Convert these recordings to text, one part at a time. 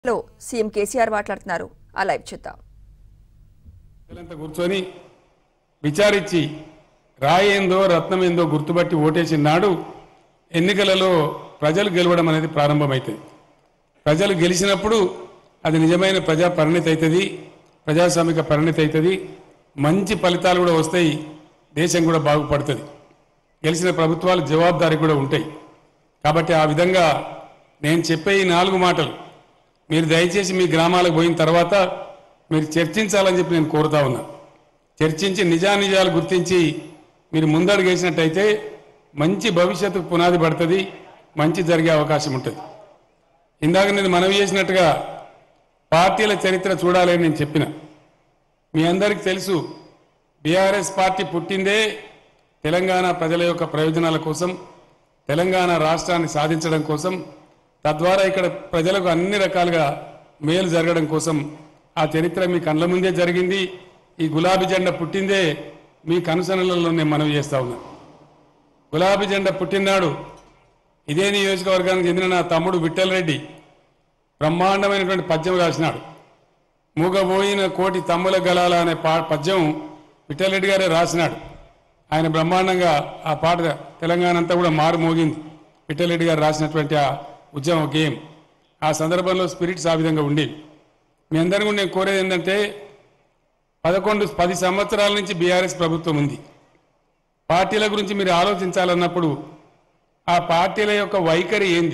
లో సీఎం కేసీఆర్ మాట్లాడుతున్నారు ఆ లైవ్ చూద్దాం ప్రజలంతా కూర్చొని విచారించి రాయేందో రత్నం ఏందో గుర్తుపట్టి ఓటేసిన నాడు ఎన్నికలలో ప్రజలు గెలవడం అనేది ప్రారంభమవుతుంది ప్రజలు గెలిచినప్పుడు అది నిజమైన ప్రజా పరిణితి అవుతుంది ప్రజాస్వామిక పరిణితి అవుతుంది మంచి ఫలితాలు కూడా వస్తాయి దేశం కూడా బాగుపడుతుంది గెలిచిన ప్రభుత్వాలు జవాబుదారీ కూడా ఉంటాయి కాబట్టి ఆ విధంగా నేను చెప్పే ఈ నాలుగు మాటలు మీరు దయచేసి మీ గ్రామాలకు పోయిన తర్వాత మీరు చర్చించాలని చెప్పి నేను కోరుతా ఉన్నా చర్చించి నిజానిజాలు గుర్తించి మీరు ముందడుగు వేసినట్టయితే మంచి భవిష్యత్తుకు పునాది పడుతుంది మంచి జరిగే అవకాశం ఉంటుంది ఇందాక నేను మనవి చేసినట్టుగా పార్టీల చరిత్ర చూడాలి అని నేను చెప్పిన మీ అందరికీ తెలుసు బీఆర్ఎస్ పార్టీ పుట్టిందే తెలంగాణ ప్రజల యొక్క ప్రయోజనాల కోసం తెలంగాణ రాష్ట్రాన్ని సాధించడం కోసం తద్వారా ఇక్కడ ప్రజలకు అన్ని రకాలుగా మేలు జరగడం కోసం ఆ చరిత్ర మీ కళ్ళ ముందే జరిగింది ఈ గులాబీ జెండా పుట్టిందే మీ కనుసనలలో నేను మనవి చేస్తా ఉన్నా గులాబీ జెండా పుట్టినాడు ఇదే నియోజకవర్గానికి చెందిన నా తమ్ముడు విఠల్ రెడ్డి బ్రహ్మాండమైనటువంటి పద్యం రాసినాడు మూగబోయిన కోటి తమ్ముల గలాల అనే పా పద్యం విఠల్ రెడ్డి గారే రాసినాడు ఆయన బ్రహ్మాండంగా ఆ పాట తెలంగాణ అంతా కూడా మారు మోగింది విఠల్ రెడ్డి గారు రాసినటువంటి ఆ ఉద్యమ గేమ్ ఆ సందర్భంలో స్పిరిట్స్ ఆ విధంగా ఉండేవి మీ అందరికీ కూడా నేను కోరేది ఏంటంటే పదకొండు పది సంవత్సరాల నుంచి బీఆర్ఎస్ ప్రభుత్వం ఉంది పార్టీల గురించి మీరు ఆలోచించాలన్నప్పుడు ఆ పార్టీల యొక్క వైఖరి ఏంది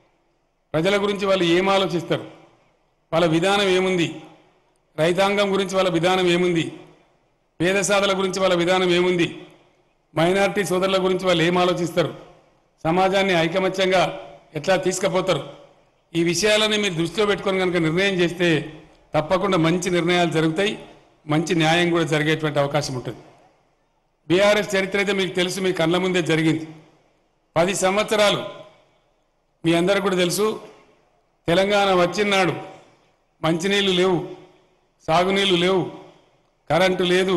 ప్రజల గురించి వాళ్ళు ఏం ఆలోచిస్తారు వాళ్ళ విధానం ఏముంది రైతాంగం గురించి వాళ్ళ విధానం ఏముంది పేద సాధల గురించి వాళ్ళ విధానం ఏముంది మైనారిటీ సోదరుల గురించి వాళ్ళు ఏం ఆలోచిస్తారు సమాజాన్ని ఐకమత్యంగా ఎట్లా తీసుకుపోతారు ఈ విషయాలని మీరు దృష్టిలో పెట్టుకొని కనుక నిర్ణయం చేస్తే తప్పకుండా మంచి నిర్ణయాలు జరుగుతాయి మంచి న్యాయం కూడా జరిగేటువంటి అవకాశం ఉంటుంది బీఆర్ఎస్ చరిత్ర అయితే మీకు తెలుసు మీ కళ్ళ ముందే జరిగింది పది సంవత్సరాలు మీ అందరికి కూడా తెలుసు తెలంగాణ వచ్చినాడు మంచినీళ్ళు లేవు సాగునీళ్ళు లేవు కరెంటు లేదు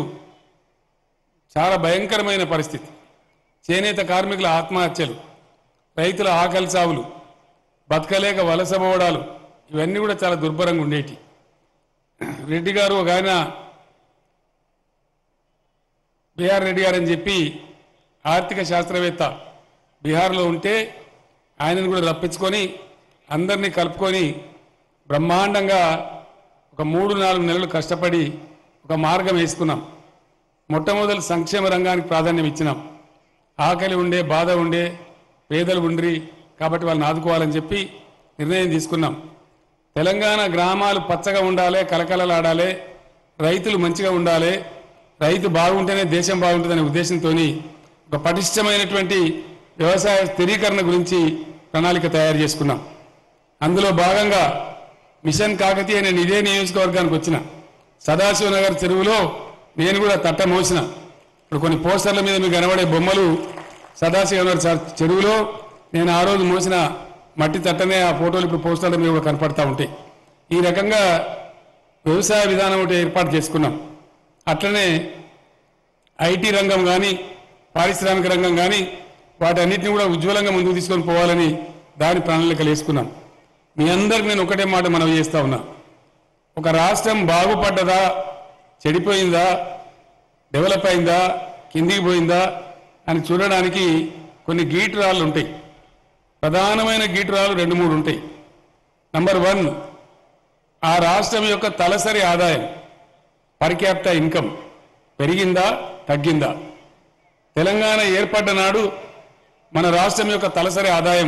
చాలా భయంకరమైన పరిస్థితి చేనేత కార్మికుల ఆత్మహత్యలు రైతుల ఆకలి సావులు బతకలేక వలసపోవడాలు ఇవన్నీ కూడా చాలా దుర్భరంగా ఉండేటి రెడ్డి గారు ఒక ఆయన బిఆర్ రెడ్డి గారు అని చెప్పి ఆర్థిక శాస్త్రవేత్త బీహార్లో ఉంటే ఆయనను కూడా రప్పించుకొని అందరినీ కలుపుకొని బ్రహ్మాండంగా ఒక మూడు నాలుగు నెలలు కష్టపడి ఒక మార్గం వేసుకున్నాం మొట్టమొదటి సంక్షేమ రంగానికి ప్రాధాన్యం ఇచ్చినాం ఆకలి ఉండే బాధ ఉండే పేదలు ఉండ్రి కాబట్టి వాళ్ళని ఆదుకోవాలని చెప్పి నిర్ణయం తీసుకున్నాం తెలంగాణ గ్రామాలు పచ్చగా ఉండాలి కలకలలాడాలి రైతులు మంచిగా ఉండాలి రైతు బాగుంటేనే దేశం బాగుంటుందనే ఉద్దేశంతో ఒక పటిష్టమైనటువంటి వ్యవసాయ స్థిరీకరణ గురించి ప్రణాళిక తయారు చేసుకున్నాం అందులో భాగంగా మిషన్ కాకతీయ నేను ఇదే నియోజకవర్గానికి వచ్చిన సదాశివనగర్ చెరువులో నేను కూడా తట్ట మోసిన ఇప్పుడు కొన్ని పోస్టర్ల మీద మీకు కనబడే బొమ్మలు సదాశివనగర్ చ- చెరువులో నేను ఆ రోజు మోసిన మట్టి తట్టనే ఆ ఫోటోలు ఇప్పుడు పోస్టర్ల మీద కూడా కనపడతా ఉంటాయి ఈ రకంగా వ్యవసాయ విధానం ఒకటి ఏర్పాటు చేసుకున్నాం అట్లనే ఐటీ రంగం కానీ పారిశ్రామిక రంగం కానీ వాటన్నిటిని కూడా ఉజ్వలంగా ముందుకు తీసుకొని పోవాలని దాని ప్రణాళికలు వేసుకున్నాం మీ అందరికి నేను ఒకటే మాట మనవి చేస్తా ఉన్నా ఒక రాష్ట్రం బాగుపడ్డదా చెడిపోయిందా డెవలప్ అయిందా కిందికి పోయిందా అని చూడడానికి కొన్ని గీటురాళ్ళు ఉంటాయి ప్రధానమైన గీటురాలు రెండు మూడు ఉంటాయి నంబర్ వన్ ఆ రాష్ట్రం యొక్క తలసరి ఆదాయం పర్ క్యాపిటా ఇన్కమ్ పెరిగిందా తగ్గిందా తెలంగాణ ఏర్పడ్డ నాడు మన రాష్ట్రం యొక్క తలసరి ఆదాయం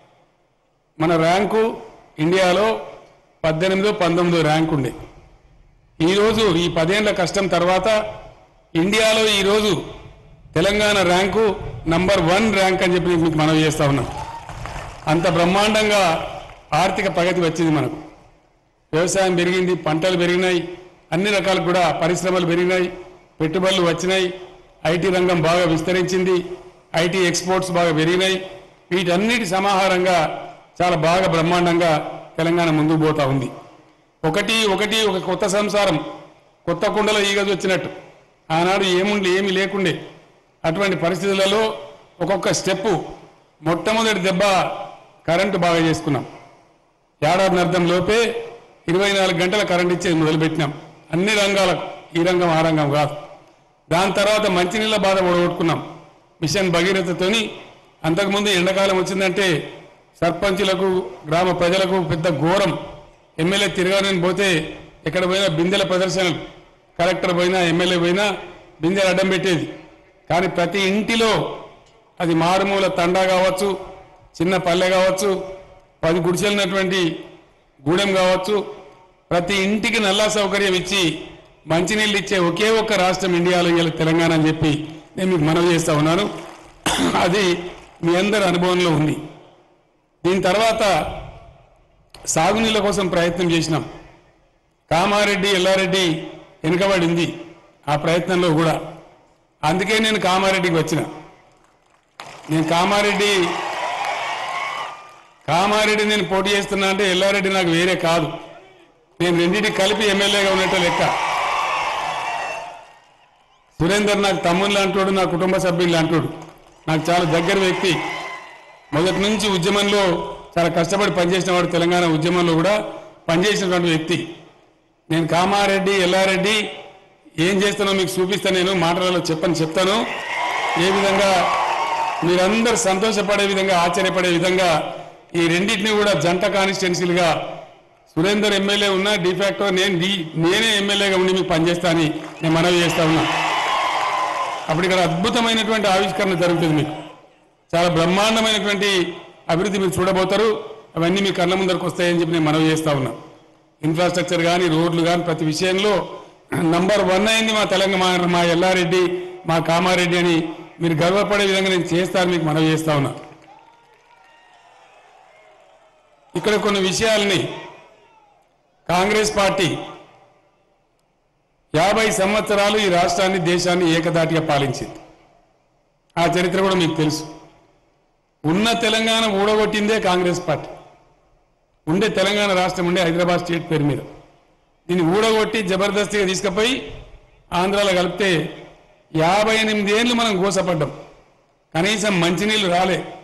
మన ర్యాంకు ఇండియాలో పద్దెనిమిదో పంతొమ్మిదో ర్యాంక్ ఉండే ఈరోజు ఈ పదేళ్ల కష్టం తర్వాత ఇండియాలో ఈరోజు Telangana rank number one rank అని చెప్పి మీకు మనవి చేస్తా ఉన్నాం అంత బ్రహ్మాండంగా ఆర్థిక ప్రగతి వచ్చింది మనకు వ్యవసాయం పెరిగింది పంటలు పెరిగినాయి అన్ని రకాలు కూడా పరిశ్రమలు పెరిగినాయి పెట్టుబడులు వచ్చినాయి ఐటీ రంగం బాగా విస్తరించింది ఐటీ ఎక్స్పోర్ట్స్ బాగా పెరిగినాయి వీటన్నిటి సమాహారంగా చాలా బాగా బ్రహ్మాండంగా తెలంగాణ ముందుకు పోతా ఉంది ఒకటి ఒకటి ఒక కొత్త సంసారం కొత్త కుండలో ఈగదు వచ్చినట్టు ఆనాడు ఏముండి ఏమీ లేకుండే అటువంటి పరిస్థితులలో ఒక్కొక్క స్టెప్పు మొట్టమొదటి దెబ్బ కరెంటు బాగా చేసుకున్నాం ఏడాది అర్థం లోపే ఇరవై నాలుగు గంటల కరెంట్ ఇచ్చేది మొదలుపెట్టినాం అన్ని రంగాలకు ఈ రంగం ఆ రంగం కాదు దాని తర్వాత మంచినీళ్ళ బాధ ఓడగొట్టుకున్నాం మిషన్ భగీరథతోని అంతకుముందు ఎండాకాలం వచ్చిందంటే సర్పంచులకు గ్రామ ప్రజలకు పెద్ద ఘోరం ఎమ్మెల్యే తిరగాలని పోతే ఎక్కడ పోయినా బిందెల ప్రదర్శనలు కలెక్టర్ పోయినా ఎమ్మెల్యే పోయినా బిందెలు అడ్డం పెట్టేది కానీ ప్రతి ఇంటిలో అది మారుమూల తండా కావచ్చు చిన్న పల్లె కావచ్చు పది గుడిసెలున్నటువంటి గూడెం కావచ్చు ప్రతి ఇంటికి నల్లా సౌకర్యం ఇచ్చి మంచినీళ్ళు ఇచ్చే ఒకే ఒక్క రాష్ట్రం ఇండియాలో ఇవాళ తెలంగాణ అని చెప్పి నేను మీకు మనవి చేస్తా ఉన్నాను అది మీ అందరి అనుభవంలో ఉంది దీని తర్వాత సాగునీళ్ళ కోసం ప్రయత్నం చేసినాం కామారెడ్డి ఎల్లారెడ్డి వెనుకబడింది ఆ ప్రయత్నంలో కూడా అందుకే నేను కామారెడ్డికి వచ్చిన నేను కామారెడ్డి కామారెడ్డి నేను పోటీ చేస్తున్నా అంటే ఎల్లారెడ్డి నాకు వేరే కాదు నేను రెండింటికి కలిపి ఎమ్మెల్యేగా ఉన్నట్టు లెక్క సురేందర్ నాకు తమ్ముళ్ళు అంటాడు నా కుటుంబ సభ్యులు అంటాడు నాకు చాలా దగ్గర వ్యక్తి మొదటి నుంచి ఉద్యమంలో చాలా కష్టపడి పనిచేసిన వాడు తెలంగాణ ఉద్యమంలో కూడా పనిచేసినటువంటి వ్యక్తి నేను కామారెడ్డి ఎల్లారెడ్డి ఏం చేస్తానో మీకు చూపిస్తాను నేను మాటలలో చెప్పని చెప్తాను ఏ విధంగా మీరందరూ సంతోషపడే విధంగా ఆశ్చర్యపడే విధంగా ఈ రెండింటిని కూడా జంట కాన్స్టిట్యున్సీలుగా సురేందర్ ఎమ్మెల్యే ఉన్నా డిఫాక్టో నేను డి- నేనే ఎమ్మెల్యేగా ఉండి మీకు పనిచేస్తా అని నేను మనవి చేస్తా ఉన్నా అప్పుడు ఇక్కడ అద్భుతమైనటువంటి ఆవిష్కరణ జరుగుతుంది మీకు చాలా బ్రహ్మాండమైనటువంటి అభివృద్ధి మీరు చూడబోతారు అవన్నీ మీ కళ్ళ ముందరకు వస్తాయని చెప్పి నేను మనవి చేస్తా ఉన్నా ఇన్ఫ్రాస్ట్రక్చర్ కానీ రోడ్లు కానీ ప్రతి విషయంలో నంబర్ వన్ అయింది మా తెలంగాణ మా ఎల్లారెడ్డి మా కామారెడ్డి అని మీరు గర్వపడే విధంగా నేను చేస్తాను మీకు మనవి చేస్తా ఉన్నా ఇక్కడ కొన్ని విషయాల్ని కాంగ్రెస్ పార్టీ యాభై సంవత్సరాలు ఈ రాష్ట్రాన్ని దేశాన్ని ఏకదాటిగా పాలించింది ఆ చరిత్ర కూడా మీకు తెలుసు ఉన్న తెలంగాణ ఊడగొట్టిందే కాంగ్రెస్ పార్టీ ఉండే తెలంగాణ రాష్ట్రం ఉండే హైదరాబాద్ స్టేట్ పేరు మీద దీన్ని ఊడగొట్టి జబర్దస్తిగా తీసుకుపోయి ఆంధ్రాలో కలిపితే యాభై ఎనిమిది ఏళ్ళు మనం గోసపడ్డాం కనీసం మంచినీళ్ళు రాలే